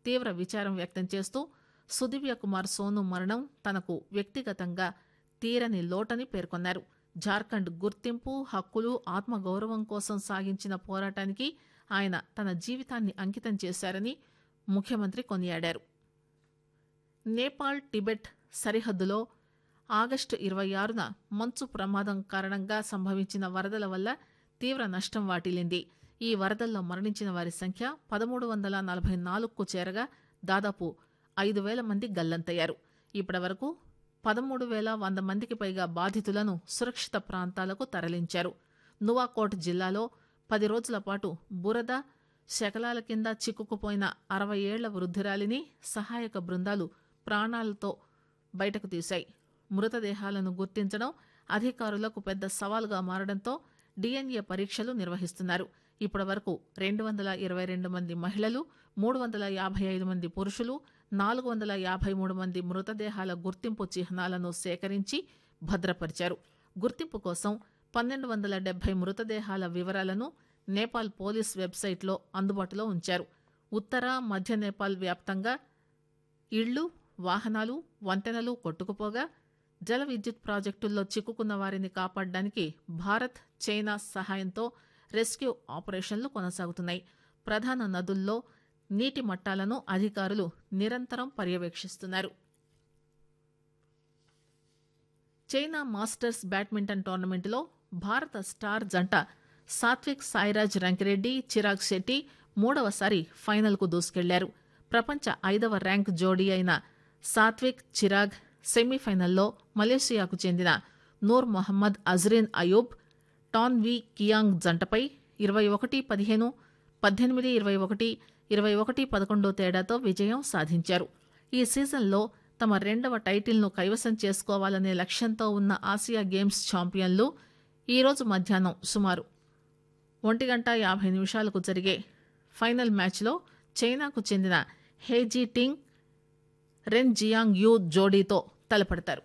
తీవ్ర విచారం వ్యక్తం చేస్తూ సుదివ్య కుమార్ సోను మరణం తనకు వ్యక్తిగతంగా తీరని లోటని పేర్కొన్నారు జార్ఖండ్ గుర్తింపు హక్కులు ఆత్మగౌరవం కోసం సాగించిన పోరాటానికి ఆయన తన జీవితాన్ని అంకితం చేశారని ముఖ్యమంత్రి కొనియాడారు నేపాల్ టిబెట్ సరిహద్దులో ఆగస్టు ఇరవై ఆరున మంచు ప్రమాదం కారణంగా సంభవించిన వరదల వల్ల తీవ్ర నష్టం వాటిల్లింది ఈ వరదల్లో మరణించిన వారి సంఖ్య పదమూడు వందల నలభై నాలుగుకు చేరగా దాదాపు ఐదు వేల మంది గల్లంతయ్యారు ఇప్పటి వరకు పదమూడు వేల వంద మందికి పైగా బాధితులను సురక్షిత ప్రాంతాలకు తరలించారు నువాకోట్ జిల్లాలో పది రోజుల పాటు బురద శకలాల కింద చిక్కుకుపోయిన అరవై ఏళ్ల వృద్ధురాలిని సహాయక బృందాలు ప్రాణాలతో బయటకు తీశాయి మృతదేహాలను గుర్తించడం అధికారులకు పెద్ద సవాలుగా మారడంతో డిఎన్ఏ పరీక్షలు నిర్వహిస్తున్నారు ఇప్పటి వరకు రెండు వందల ఇరవై రెండు మంది మహిళలు మూడు వందల యాభై ఐదు మంది పురుషులు నాలుగు వందల యాభై మూడు మంది మృతదేహాల గుర్తింపు చిహ్నాలను సేకరించి భద్రపరిచారు గుర్తింపు కోసం పన్నెండు వందల డెబ్బై మృతదేహాల వివరాలను నేపాల్ పోలీస్ వెబ్సైట్లో అందుబాటులో ఉంచారు ఉత్తర మధ్య నేపాల్ వ్యాప్తంగా ఇళ్లు వాహనాలు వంతెనలు కొట్టుకుపోగా జల విద్యుత్ ప్రాజెక్టుల్లో చిక్కుకున్న వారిని కాపాడడానికి భారత్ చైనా సహాయంతో రెస్క్యూ ఆపరేషన్లు కొనసాగుతున్నాయి ప్రధాన నదుల్లో నీటి మట్టాలను అధికారులు నిరంతరం పర్యవేక్షిస్తున్నారు చైనా మాస్టర్స్ బ్యాడ్మింటన్ టోర్నమెంట్లో భారత స్టార్ జంట సాత్విక్ సాయిరాజ్ రంకిరెడ్డి చిరాగ్ శెట్టి మూడవసారి ఫైనల్కు దూసుకెళ్లారు ప్రపంచ ఐదవ ర్యాంక్ జోడీ అయిన సాత్విక్ చిరాగ్ సెమీఫైనల్లో మలేషియాకు చెందిన Nur Mohammad Azriin Ayub Tan Wee Kiong జంటపై ఇరవై ఒకటి పదిహేను పద్దెనిమిది ఇరవై ఒకటి ఇరవై ఒకటి పదకొండు తేడాతో విజయం సాధించారు ఈ సీజన్లో తమ రెండవ టైటిల్ను కైవసం చేసుకోవాలనే లక్ష్యంతో ఉన్న ఆసియా గేమ్స్ ఛాంపియన్లు ఈరోజు మధ్యాహ్నం సుమారు ఒంటి గంట యాభై నిమిషాలకు జరిగే ఫైనల్ మ్యాచ్లో చైనాకు చెందిన హేజీ టింగ్ రెన్ జియాంగ్ యూ జోడీతో తలపడతారు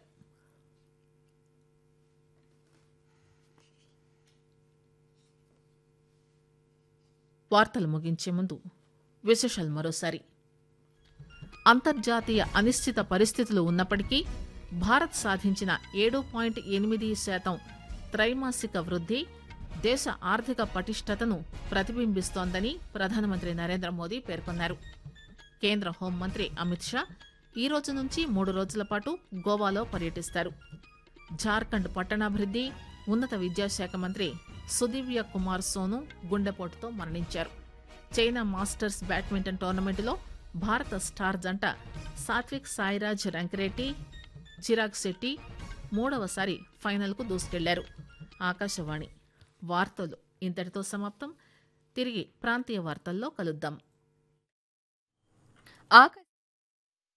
వార్తలు ముగించే ముందు విశేషాలు మరోసారి అంతర్జాతీయ అనిశ్చిత పరిస్థితులు ఉన్నప్పటికీ భారత్ సాధించిన ఏడు పాయింట్ ఎనిమిది శాతం త్రైమాసిక వృద్ధి దేశ ఆర్థిక పటిష్టతను ప్రతిబింబిస్తోందని ప్రధానమంత్రి నరేంద్ర మోదీ పేర్కొన్నారు కేంద్ర హోంమంత్రి అమిత్ షా ఈ రోజు నుంచి మూడు రోజుల పాటు గోవాలో పర్యటిస్తారు జార్ఖండ్ పట్టణాభివృద్ది ఉన్నత విద్యాశాఖ మంత్రి సుదివ్య కుమార్ సోను గుండెపోటుతో మరణించారు చైనా మాస్టర్స్ బ్యాడ్మింటన్ టోర్నమెంటులో భారత స్టార్ జంట సాత్విక్ సాయిరాజ్ రంకిరెడ్డి చిరాగ్ శెట్టి మూడవసారి ఫైనల్కు దూసుకెళ్లారు ఆకాశవాణి వార్తలు ఇంతటితో సమాప్తం తిరిగి ప్రాంతీయ వార్తల్లో కలుద్దాం ఆకాశ